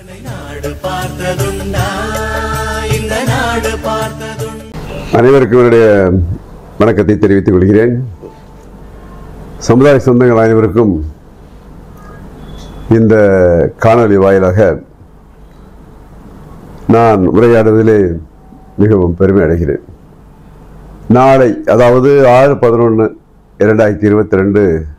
நாடு பார்த்ததுண்டா இந்த நாடு பார்த்ததுண்டா அனைவருக்கும் என்னுடைய வணக்கத்தை தெரிவித்துக் கொள்கிறேன் சமுதாய சொந்தங்கள் அனைவருக்கும் இந்த காணொளி வாயிலாக நான் உரையாடுவதிலே மிகவும் பெருமை அடைகிறேன் நாளை அதாவது ஆறு பதினொன்று இரண்டாயிரத்தி இருபத்தி ரெண்டு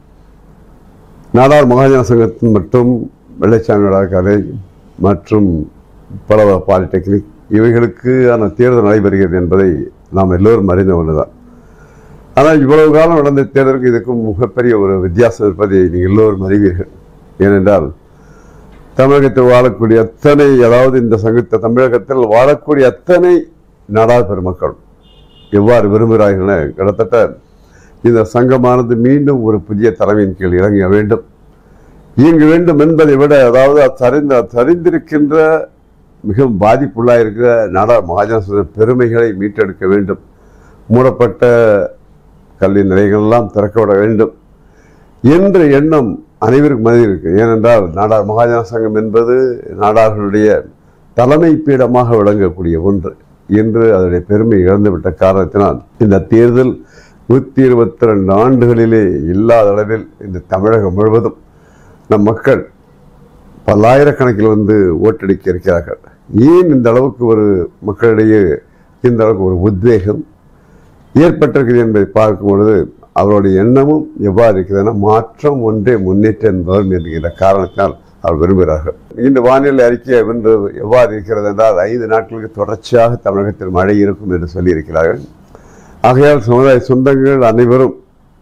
நாடார் மகாஜன சங்கத்தின் மற்றும் வெள்ளைச்சாமி நாடார் கலை மற்றும் பல பாலிடெக்னிக் இவைகளுக்கான தேர்தல் நடைபெறுகிறது என்பதை நாம் எல்லோரும் அறிந்த ஒன்றுதான் ஆனால் இவ்வளவு காலம் நடந்த தேர்தலுக்கு இதுக்கும் மிகப்பெரிய ஒரு வித்தியாசம் இருப்பதை நீங்கள் எல்லோரும் அறிவீர்கள் ஏனென்றால் தமிழகத்தில் வாழக்கூடிய அத்தனை அதாவது இந்த சங்கத்த தமிழகத்தில் வாழக்கூடிய அத்தனை நாடார் பெருமக்கள் எவ்வாறு விரும்புகிறார்கள் என கிட்டத்தட்ட இந்த சங்கமானது மீண்டும் ஒரு புதிய தலைமையின் கீழ் இறங்க வேண்டும் இயங்க வேண்டும் என்பதை விட அதாவது அது சரிந்த சரிந்திருக்கின்ற மிகவும் பாதிப்புள்ளாயிருக்கிற நாடார் மகாஜன பெருமைகளை மீட்டெடுக்க வேண்டும் மூடப்பட்ட கல்வி நிலையங்களெல்லாம் திறக்கப்பட வேண்டும் என்ற எண்ணம் அனைவருக்கும் மனதில் இருக்கு ஏனென்றால் நாடார் மகாஜன சங்கம் என்பது நாடார்களுடைய தலைமை பீடமாக விளங்கக்கூடிய ஒன்று இன்று அதனுடைய பெருமை இழந்துவிட்ட காரணத்தினால் இந்த தேர்தல் நூற்றி இருபத்தி ரெண்டு ஆண்டுகளிலே இல்லாத அளவில் இந்த தமிழகம் முழுவதும் நம் மக்கள் பல்லாயிரக்கணக்கில் வந்து ஓட்டடிக்க இருக்கிறார்கள் ஏன் இந்த அளவுக்கு ஒரு மக்களிடையே இந்த அளவுக்கு ஒரு உத்வேகம் ஏற்பட்டிருக்குது என்பதை பார்க்கும் பொழுது அவருடைய எண்ணமும் எவ்வாறு இருக்கிறதுனா மாற்றம் ஒன்றே முன்னேற்றம் வரும் என்கிற காரணத்தினால் அவர் விரும்புகிறார்கள் இந்த வானிலை அறிக்கை வென்று எவ்வாறு இருக்கிறது என்றால் ஐந்து நாட்களுக்கு தொடர்ச்சியாக தமிழகத்தில் மழை இருக்கும் என்று சொல்லியிருக்கிறார்கள் ஆகையால் சமுதாய சொந்தங்கள் அனைவரும்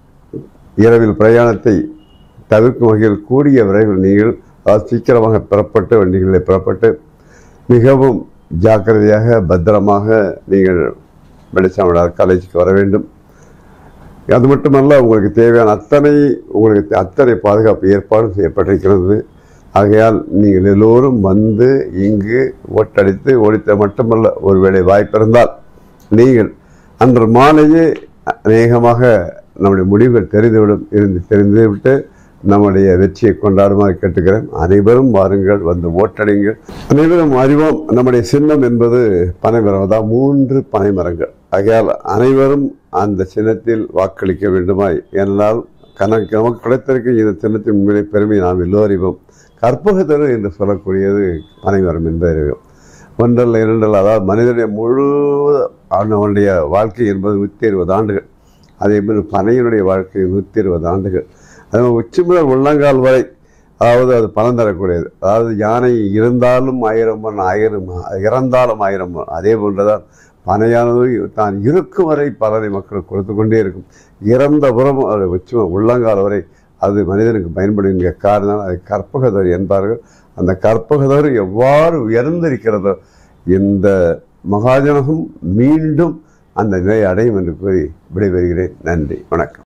இரவில் பிரயாணத்தை தவிர்க்கும் வகையில் கூடிய விரைவில் நீங்கள் அதாவது சீக்கிரமாக பெறப்பட்டு வண்டிகளில் பெறப்பட்டு மிகவும் ஜாக்கிரதையாக பத்திரமாக நீங்கள் வெளிச்சாமிடார் காலேஜுக்கு வர வேண்டும் அது மட்டுமல்ல உங்களுக்கு தேவையான அத்தனை உங்களுக்கு அத்தனை பாதுகாப்பு ஏற்பாடும் செய்யப்பட்டிருக்கிறது ஆகையால் நீங்கள் எல்லோரும் வந்து இங்கு ஓட்டடித்து ஓடித்த மட்டுமல்ல ஒருவேளை வாய்ப்பிருந்தால் நீங்கள் அன்று மாலையே அநேகமாக நம்முடைய முடிவுகள் தெரிந்துவிடும் இருந்து தெரிந்துவிட்டு நம்முடைய வெற்றியை கொண்டாடுமாறு கேட்டுக்கிறேன் அனைவரும் வாருங்கள் வந்து ஓட்டடிங்கள் அனைவரும் அறிவோம் நம்முடைய சின்னம் என்பது பனைமரம் அதாவது மூன்று பனைமரங்கள் ஆகையால் அனைவரும் அந்த சின்னத்தில் வாக்களிக்க வேண்டுமாய் ஏனென்றால் கணக்கு நமக்கு கிடைத்திருக்க இந்த சின்னத்தின் உண்மையிலே பெருமை நாம் எல்லோரும் அறிவோம் கற்பகத்தரு என்று சொல்லக்கூடியது பனைமரம் என்பது அறிவோம் ஒன்றல்ல இரண்டல்ல அதாவது மனிதனுடைய முழு அவனுடைய வாழ்க்கை என்பது நூற்றி இருபது ஆண்டுகள் அதே மாதிரி பனையினுடைய வாழ்க்கை நூற்றி இருபது ஆண்டுகள் அது உச்சி முதல் உள்ளங்கால் வரை அதாவது அது பலன் தரக்கூடியது அதாவது யானை இருந்தாலும் ஆயிரம் மண் ஆயிரம் இறந்தாலும் ஆயிரம் மண் அதே போன்றுதான் பனையானது தான் இருக்கும் வரை பலனை மக்களுக்கு கொடுத்து கொண்டே இருக்கும் இறந்த புறம் அது உச்சி உள்ளங்கால் வரை அது மனிதனுக்கு பயன்படுகின்ற காரணம் அதை கற்பகதர் என்பார்கள் அந்த கற்பகதர் எவ்வாறு உயர்ந்திருக்கிறதோ இந்த மகாஜனகம் மீண்டும் அந்த நிலை அடையும் என்று கூறி விடைபெறுகிறேன் நன்றி வணக்கம்